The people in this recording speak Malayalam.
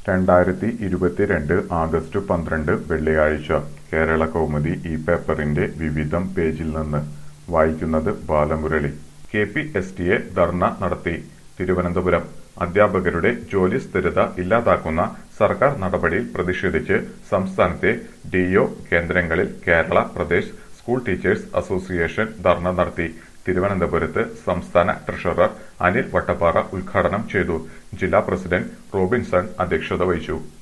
രണ്ടായിരത്തി ഇരുപത്തിരണ്ട് ആഗസ്റ്റ് പന്ത്രണ്ട് വെള്ളിയാഴ്ച കേരള കൗമുദി ഈ പേപ്പറിന്റെ വിവിധം പേജിൽ നിന്ന് വായിക്കുന്നത് Balamurali K P S T A dharna നടത്തി തിരുവനന്തപുരം അധ്യാപകരുടെ ജോലി സ്ഥിരത ഇല്ലാതാക്കുന്ന സർക്കാർ നടപടിയിൽ പ്രതിഷേധിച്ച് സംസ്ഥാനത്തെ ഡിഒ കേന്ദ്രങ്ങളിൽ Kerala Pradesh school teachers association dharna നടത്തി തിരുവനന്തപുരത്ത് സംസ്ഥാന ട്രഷറർ അനിൽ വട്ടപ്പാറ ഉദ്ഘാടനം ചെയ്തു ജില്ലാ പ്രസിഡന്റ് റോബിൻസൺ അധ്യക്ഷത വഹിച്ചു